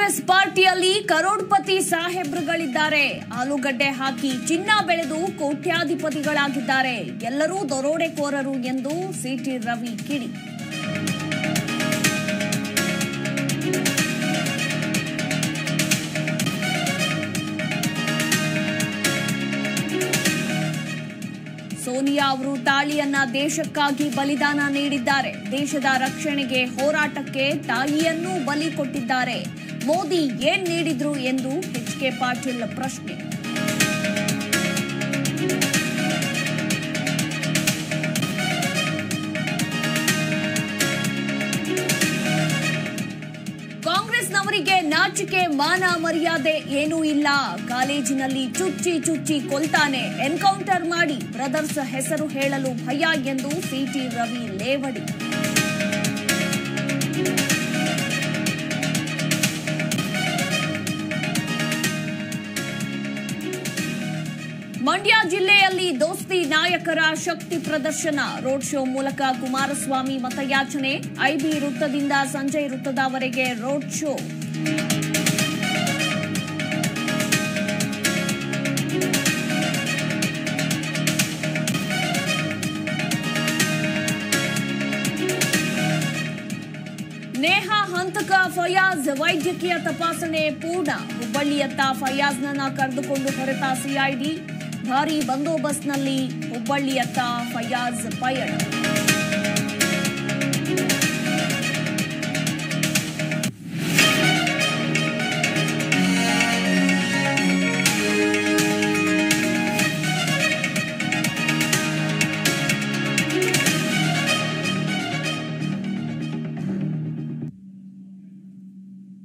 ಕಾಂಗ್ರೆಸ್ ಪಾರ್ಟಿಯಲ್ಲಿ ಕರೋಡ್ಪತಿ ಸಾಹೇಬ್ರುಗಳಿದ್ದಾರೆ ಆಲೂಗಡ್ಡೆ ಹಾಕಿ ಚಿನ್ನ ಬೆಳೆದು ಕೋಟ್ಯಾಧಿಪತಿಗಳಾಗಿದ್ದಾರೆ ಎಲ್ಲರೂ ದರೋಡೆಕೋರರು ಎಂದು ಸಿಟಿ ರವಿ ಕಿಡಿ ಸೋನಿಯಾ ಅವರು ತಾಳಿಯನ್ನ ದೇಶಕ್ಕಾಗಿ ಬಲಿದಾನ ನೀಡಿದ್ದಾರೆ ದೇಶದ ರಕ್ಷಣೆಗೆ ಹೋರಾಟಕ್ಕೆ ತಾಯಿಯನ್ನೂ ಬಲಿ ಕೊಟ್ಟಿದ್ದಾರೆ ಮೋದಿ ಏನ್ ನೀಡಿದ್ರು ಎಂದು ಎಚ್ ಕೆ ಪಾಟೀಲ್ ಪ್ರಶ್ನೆ ಕಾಂಗ್ರೆಸ್ನವರಿಗೆ ನಾಚಿಕೆ ಮಾನ ಮರ್ಯಾದೆ ಏನೂ ಇಲ್ಲ ಕಾಲೇಜಿನಲ್ಲಿ ಚುಚ್ಚಿ ಚುಚ್ಚಿ ಕೊಲ್ತಾನೆ ಎನ್ಕೌಂಟರ್ ಮಾಡಿ ಬ್ರದರ್ಸ್ ಹೆಸರು ಹೇಳಲು ಭಯ ಎಂದು ಸಿಟಿ ರವಿ ಲೇವಡಿ ಮಂಡ್ಯ ಜಿಲ್ಲೆಯಲ್ಲಿ ದೋಸ್ತಿ ನಾಯಕರ ಶಕ್ತಿ ಪ್ರದರ್ಶನ ರೋಡ್ ಶೋ ಮೂಲಕ ಕುಮಾರಸ್ವಾಮಿ ಮತಯಾಚನೆ ಐಬಿ ವೃತ್ತದಿಂದ ಸಂಜಯ್ ವೃತ್ತದವರೆಗೆ ರೋಡ್ ಶೋ ನೇಹಾ ಹಂತಕ ಫಯಾಜ್ ವೈದ್ಯಕೀಯ ತಪಾಸಣೆ ಪೂರ್ಣ ಹುಬ್ಬಳ್ಳಿಯತ್ತ ಫಯಾಜ್ನನ್ನ ಕರೆದುಕೊಂಡು ಹೊರಟ ಸಿಐಡಿ ಭಾರೀ ಬಂದೋಬಸ್ತ್ನಲ್ಲಿ ಹುಬ್ಬಳ್ಳಿಯತ್ತ ಫಯಾಜ್ ಪಯಣ